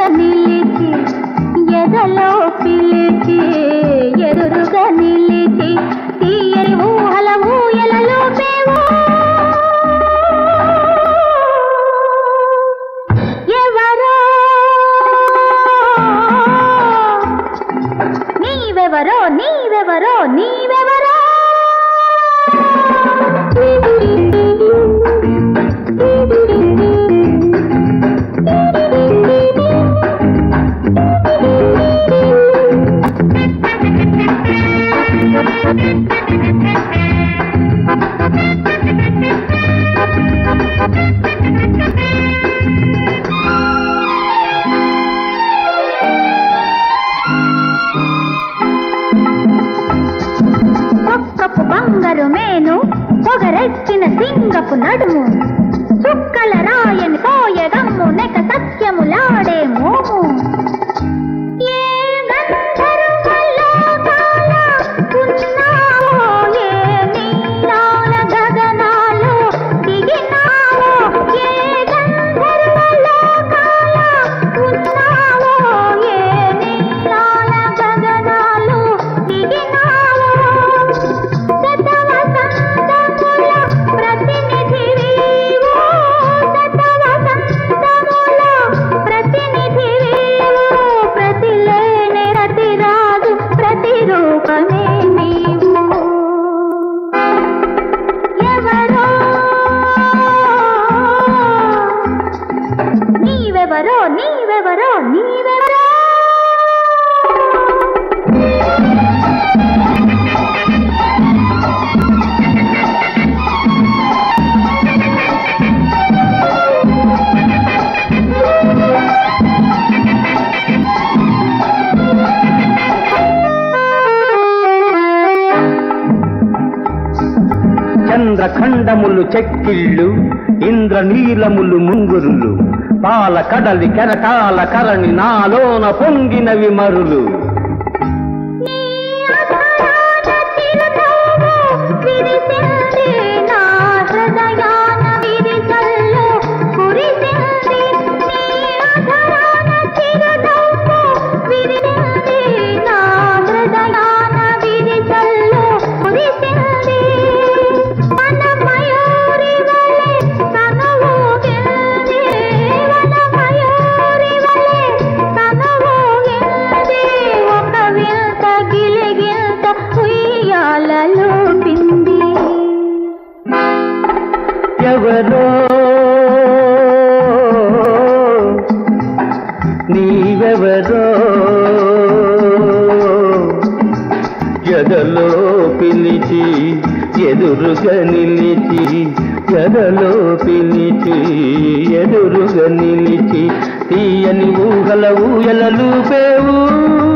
నిలిచి ఎదలో పిలిచి ఎదురుగా నిలిచి తీయని ఊహల ఊయలలో పేవు ఎవరో నీవెవరో నీవెవరో నీవెవరో ఒక్కపు బంగారు మేను పొగరెక్కిన సింగపు నడుము చుక్కల రాయని పోయగమ్ము నెక సత్యములాడే మోము ఏ గంధర్వలోకాల ఉన్నావో, ఏ నీలాల గగనాలు దిగినావో, ఏ గంధర్వలోకాల ఉన్నావో, ఏ నీలాల గగనాలు దిగినావో. శతవసంతముల ప్రతినిధివీవు, శతవసంతముల ప్రతినిధివీవు, ప్రతిలేని రతిరాజు ప్రతిరూపమే నీవు ఎవరో నీవెవరో నీవెవరో నీవెవరో చంద్రఖండములు చెక్కిళ్ళు ఇంద్రనీలములు ముంగురులు పాల కడలి కెరటాల కరణి నాలోన పొంగినవి మరులు నీ అధరాన చిరునవ్వు విరిసింది నా హృదయాన విరిసల్లు కురిసింది నీ అధరాన చిరునవ్వు విరిసింది నా హృదయాన విరిసల్లు కురిసింది మన మయూరి వలె కనువూగింది మన మయూరి వలె కనువూగింది ఒక వింత గిలిగింత ఉయ్యాలలో పింది ఎవరో నీవెవరో ఎదలో పిలిచి ఎదురుగా నిలిచి ఎదలో పిలిచి ఎదురుగా నిలిచి తీయని ఊహల ఊయలలు పేవు